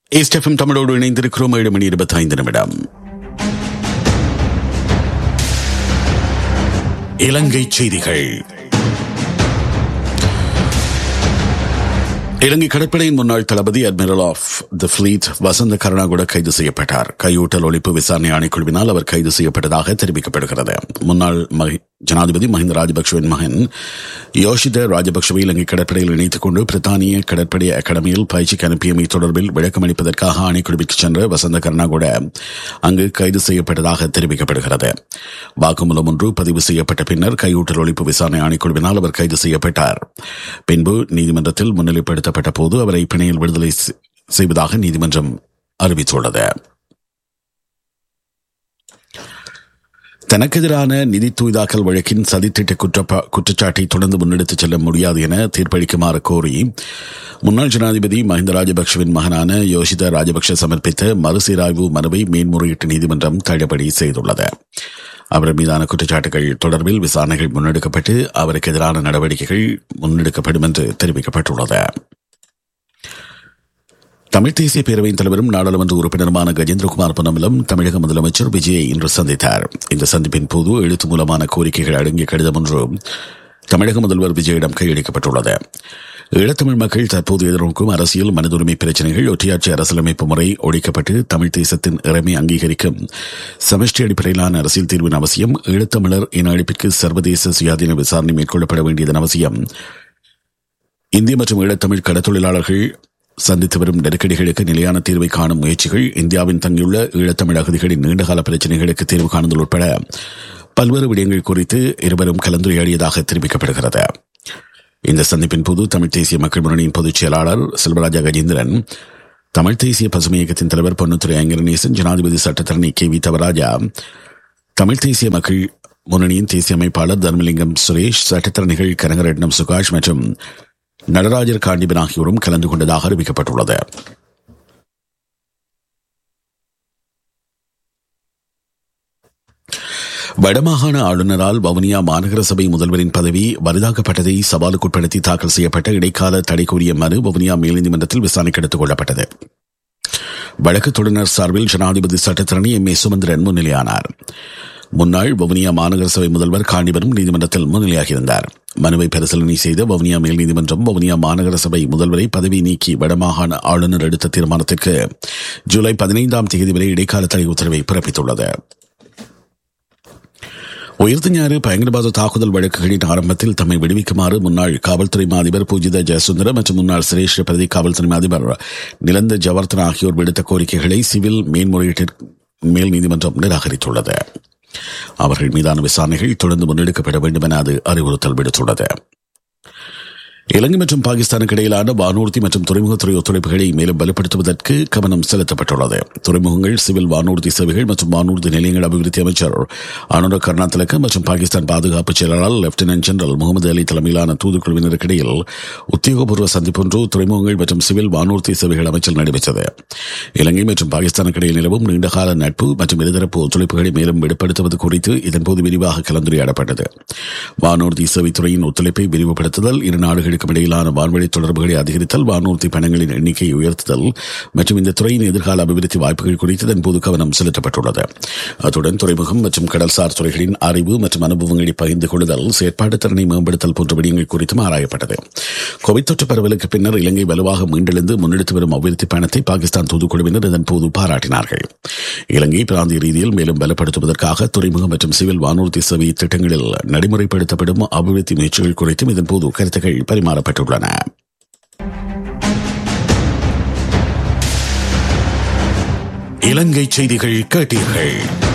ஏஸ்டெஃபம் தமிழோடு இணைந்திருக்கிறோம் ஏழு மணி இருபத்தி ஐந்து நிமிடம் இலங்கை செய்திகள் இலங்கை கடற்படையின் முன்னாள் தளபதி admiral of the fleet Wasantha Karannagoda கைது செய்யப்பட்டார் கையூட்டல் ஒழிப்பு விசாரணை ஆணைக்குழுவினால் அவர் கைது செய்யப்பட்டதாக தெரிவிக்கப்படுகிறது முன்னாள் ஜனாதிபதி மஹிந்த ராஜபக்சவின் மகன் யோஷித ராஜபக்சவை இலங்கை கடற்படையில் இணைத்துக் கொண்டு பிரித்தானிய கடற்படை அகாடமியில் பயிற்சிக்கு அனுப்பியமை தொடர்பில் விளக்கமளிப்பதற்காக ஆணைக்குழுவிற்கு சென்ற வசந்த கருணாகுட அங்கு கைது செய்யப்பட்டதாக தெரிவிக்கப்படுகிறது வாக்குமூலம் ஒன்று பதிவு செய்யப்பட்ட பின்னர் கையூட்டல் ஒழிப்பு விசாரணை ஆணைக்குழுவினால் அவர் கைது செய்யப்பட்டார் பின்பு நீதிமன்றத்தில் முன்னிலைப்படுத்தப்பட்ட போது அவரை பிணையில் விடுதலை செய்வதாக நீதிமன்றம் அறிவித்துள்ளது தனக்கு எதிரான நிதி தூய்தாக்கல் வழக்கின் சதித்திட்ட குற்றச்சாட்டை தொடர்ந்து முன்னெடுத்துச் செல்ல முடியாது என தீர்ப்பளிக்குமாறு கோரி முன்னாள் ஜனாதிபதி மஹிந்த ராஜபக்சவின் மகனான யோஷித ராஜபக்ஷ சமர்ப்பித்த மறுசீராய்வு மனுவை மேன்முறையீட்டு நீதிமன்றம் தள்ளுபடி செய்துள்ளது அவர் மீதான குற்றச்சாட்டுகள் தொடர்பில் விசாரணைகள் முன்னெடுக்கப்பட்டு அவருக்கு எதிரான நடவடிக்கைகள் முன்னெடுக்கப்படும் என்று தெரிவிக்கப்பட்டுள்ளது தமிழ் தேசிய பேரவையின் தலைவரும் நாடாளுமன்ற உறுப்பினருமான கஜேந்திரகுமார் பொன்னமலம் தமிழக முதலமைச்சர் விஜயை இன்று சந்தித்தார் இந்த சந்திப்பின் போது எழுத்து மூலமான கோரிக்கைகள் அடங்கிய கடிதம் ஒன்று தமிழக முதல்வர் விஜயிடம் கையளிக்கப்பட்டுள்ளது ஈழத்தமிழ் மக்கள் தற்போது எதிர்நோக்கும் அரசியல் மனிதுரிமை பிரச்சினைகள் ஒற்றையாட்சி அரசியலமைப்பு முறை ஒழிக்கப்பட்டு தமிழ் தேசத்தின் இறமை அங்கீகரிக்கும் சமஷ்டி அடிப்படையிலான அரசியல் தீர்வின் அவசியம் ஈழத்தமிழர் இன அழிப்பிற்கு சர்வதேச சுயாதீன விசாரணை மேற்கொள்ளப்பட வேண்டியதன் அவசியம் இந்திய மற்றும் ஈழத்தமிழ் கடத்தொழிலாளர்கள் சந்தித்து வரும் நெருக்கடிகளுக்கு நிலையான தீர்வை காணும் முயற்சிகள் இந்தியாவின் தங்கியுள்ள ஈழத்தமிழ் அகதிகளின் நீண்டகால பிரச்சினைகளுக்கு தீர்வு காணுதல் உட்பட பல்வேறு விடயங்கள் குறித்து இருவரும் கலந்துரையாடியதாக தெரிவிக்கப்படுகிறது இந்த சந்திப்பின் போது தமிழ் தேசிய மக்கள் முன்னணியின் பொதுச் செயலாளர் செல்வராஜா கஜேந்திரன் தமிழ் தேசிய பசுமை இயக்கத்தின் தலைவர் பொன்னுத்துறை ஐங்கரநேசன் ஜனாதிபதி சட்டத்தரணி கே வி தவராஜா தமிழ் தேசிய மக்கள் முன்னணியின் தேசிய அமைப்பாளர் தர்மலிங்கம் சுரேஷ் சட்டத்தரணிகள் கனகரட்னம் சுகாஷ் மற்றும் நடராஜர் காண்டிபன் ஆகியோரும் கலந்து கொண்டதாக அறிவிக்கப்பட்டுள்ளது வடமாகாண ஆளுநரால் வவுனியா மாநகர சபை முதல்வரின் பதவி வரிதாக்கப்பட்டதை சவாலுக்குட்படுத்தி தாக்கல் செய்யப்பட்ட இடைக்கால தடை கோரிய மனு வவுனியா மேல்நீதிமன்றத்தில் விசாரணைக்கு எடுத்துக் கொள்ளப்பட்டது வழக்கு தொடர்னர் சார்பில் ஜனாதிபதி சட்டத்தரணி எம் ஏ சுமந்திரன் முன்னிலையானார் முன்னாள் வவுனியா மாநகர சபை முதல்வர் காண்டிபனும் நீதிமன்றத்தில் முன்னிலையாகியிருந்தார் மனுவை பரிசீலனை செய்த வவுனியா மேல் நீதிமன்றம் வவுனியா மாநகர சபை முதல்வரை பதவி நீக்கி வடமாகாண ஆளுநர் எடுத்த தீர்மானத்திற்கு ஜூலை பதினைந்தாம் தேதி வரை இடைக்கால தடை உத்தரவை பிறப்பித்துள்ளது உயிர்த்த ஞாறு பயங்கரவாத தாக்குதல் வழக்குகளின் ஆரம்பத்தில் தம்மை விடுவிக்குமாறு முன்னாள் காவல்துறை அதிபர் பூஜித ஜெயசுந்தரம் மற்றும் முன்னாள் சிரேஷ்ட பிரதி காவல்துறை அதிபர் நிலந்த ஜவர்த்தன் ஆகியோர் விடுத்த கோரிக்கைகளை சிவில் மேன்முறையீட்டிற்கு மேல் நீதிமன்றம் நிராகரித்துள்ளது அவர்கள் மீதான விசாரணைகள் தொடர்ந்து முன்னெடுக்கப்பட வேண்டும் என அது அறிவுறுத்தல் விடுத்துள்ளது இலங்கை மற்றும் பாகிஸ்தானுக்கு இடையிலான வானூர்தி மற்றும் துறைமுகத்துறை ஒத்துழைப்புகளை மேலும் பலப்படுத்துவதற்கு கவனம் செலுத்தப்பட்டுள்ளது துறைமுகங்கள் சிவில் வானூர்தி சேவைகள் மற்றும் வானூர்தி நிலையங்கள் அபிவிருத்தி அமைச்சர் அனுர கர்நாத்தலக்க மற்றும் பாகிஸ்தான் பாதுகாப்பு செயலாளர் லெப்டினன்ட் ஜெனரல் முகமது அலி தலைமையிலான தூதுக்குழுவினருக்கு இடையில் உத்தியோகபூர்வ சந்திப்பொன்று துறைமுகங்கள் மற்றும் சிவில் வானூர்தி சேவைகள் அமைச்சர் நடைபெற்றது இலங்கை மற்றும் பாகிஸ்தானுக்கு இடையில் நிலவும் நீண்டகால நட்பு மற்றும் இருதரப்பு ஒத்துழைப்புகளை மேலும் வெளிப்படுத்துவது குறித்து இதன்போது விரிவாக கலந்துரையாடப்பட்டது வானூர்தி சேவைத்துறையின் ஒத்துழைப்பை விரிவுபடுத்துதல் இரு நாடுகளுக்கு நாடுகளுக்கும் இடையிலான வான்வழி தொடர்புகளை அதிகரித்தல் வானூர்தி பயணங்களின் எண்ணிக்கையை உயர்த்துதல் மற்றும் இந்த துறையின் எதிர்கால அபிவிருத்தி வாய்ப்புகள் குறித்து தன்போது கவனம் செலுத்தப்பட்டுள்ளது அத்துடன் துறைமுகம் மற்றும் கடல்சார் துறைகளின் அறிவு மற்றும் அனுபவங்களை பகிர்ந்து கொள்ளுதல் செயற்பாட்டு திறனை மேம்படுத்தல் போன்ற விடயங்கள் குறித்தும் ஆராயப்பட்டது கோவிட் தொற்று பரவலுக்கு பின்னர் இலங்கை வலுவாக மீண்டெழுந்து முன்னெடுத்து வரும் அபிவிருத்தி பயணத்தை பாகிஸ்தான் தூதுக்குழுவினர் இதன்போது பாராட்டினார்கள் இலங்கை பிராந்திய ரீதியில் மேலும் பலப்படுத்துவதற்காக துறைமுகம் மற்றும் சிவில் வானூர்தி சேவை திட்டங்களில் நடைமுறைப்படுத்தப்படும் அபிவிருத்தி முயற்சிகள் குறித்தும் இதன்போது கருத்துக்கள் பரிமாற மாறப்பட்டுள்ளன இலங்கை செய்திகள் கேட்டீர்கள்